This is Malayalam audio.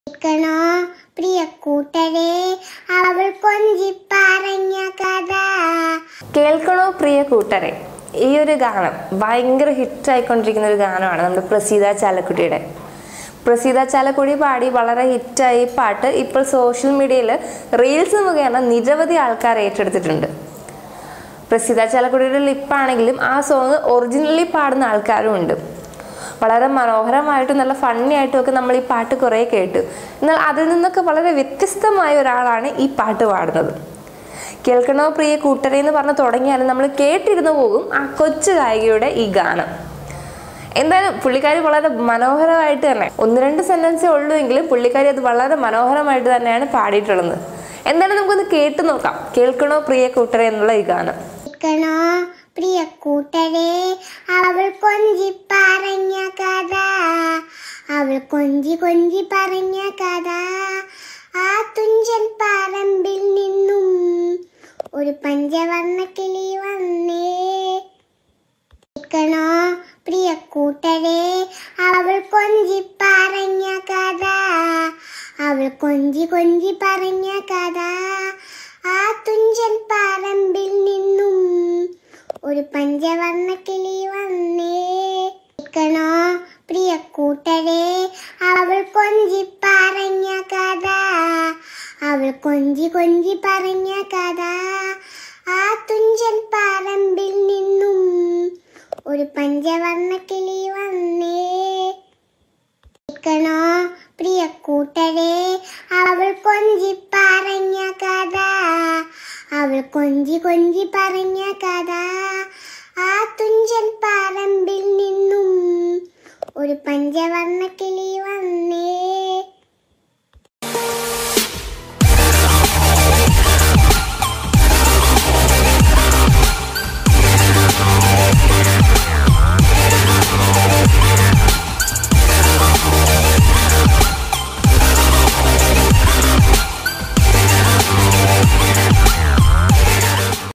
കേൾക്കണോ പ്രിയ കൂട്ടരെ അവൾ കൊഞ്ചി പറഞ്ഞ കഥ കേൾക്കണോ പ്രിയ കൂട്ടരെ ഈ ഒരു ഗാനം ഭയങ്കര ഹിറ്റായിക്കൊണ്ടിരിക്കുന്ന ഒരു ഗാനമാണ് നമ്മുടെ പ്രസീത ചാലക്കുടിയുടെ പ്രസീത ചാലക്കുടി പാടി വളരെ ഹിറ്റായി ഈ പാട്ട് ഇപ്പോൾ സോഷ്യൽ മീഡിയയിൽ റീൽസ് മുഖേന നിരവധി ആൾക്കാർ ഏറ്റെടുത്തിട്ടുണ്ട് പ്രസീത ചാലക്കുടിയുടെ ലിപ്പാണെങ്കിലും ആ സോങ് ഒറിജിനലി പാടുന്ന ആൾക്കാരും ഉണ്ട് വളരെ മനോഹരമായിട്ടും നല്ല ഫണ്ണി ആയിട്ടും ഒക്കെ നമ്മൾ ഈ പാട്ട് കുറേ കേട്ടു എന്നാൽ അതിൽ നിന്നൊക്കെ വളരെ വ്യത്യസ്തമായ ഒരാളാണ് ഈ പാട്ട് പാടുന്നത് കേൾക്കണോ പ്രിയ കൂട്ടരെ എന്ന് പറഞ്ഞ് തുടങ്ങിയാലും നമ്മൾ കേട്ടിരുന്നു പോകും ആ കൊച്ചു ഗായികയുടെ ഈ ഗാനം എന്തായാലും പുള്ളിക്കാരി വളരെ മനോഹരമായിട്ട് തന്നെ ഒന്ന് രണ്ട് സെന്റൻസേ ഉള്ളൂ എങ്കിലും പുള്ളിക്കാരി അത് വളരെ മനോഹരമായിട്ട് തന്നെയാണ് പാടിയിട്ടുള്ളത് എന്തായാലും നമുക്കൊന്ന് കേട്ടു നോക്കാം കേൾക്കണോ പ്രിയ കൂട്ടരെ എന്നുള്ള ഈ ഗാനം കേൾക്കണോ പ്രിയ കൂട്ടരെ അവൾ കൊഞ്ചി പറഞ്ഞ കഥ അവൾ കൊഞ്ചി കൊഞ്ചി പറഞ്ഞ കഥ ആ തുഞ്ചൻ പറമ്പിൽ നിന്നും ഒരു പഞ്ചവർണ്ണ കിളി വന്നേ കേൾക്കണോ പ്രിയ കൂട്ടരെ അവൾ കൊഞ്ചി പറഞ്ഞ കഥ അവൾ കൊഞ്ചി കൊഞ്ചി പറഞ്ഞ കഥ ആ തുഞ്ചൻ പറമ്പിൽ നിന്നും ഒരു പഞ്ചവർണ്ണ കിളി വന്നേ കേൾക്കണോ പ്രിയ കൂട്ടരെ അവൾ കൊഞ്ചി പറഞ്ഞ കഥ അവൾ കൊഞ്ചി കൊഞ്ചി പറഞ്ഞ കഥ ആ തുഞ്ചൻ പറമ്പിൽ നിന്നും ഒരു പഞ്ചവർണ്ണ കിളി വന്നേ കേൾക്കണോ പ്രിയ കൂട്ടരെ അവൾ കൊഞ്ചി പറഞ്ഞ കഥ അവൾ കൊഞ്ചി കൊഞ്ചി പറഞ്ഞ കഥ ആ തുഞ്ചൻ പറമ്പിൽ നിന്നും ഒരു പഞ്ചവർണ്ണ കിളി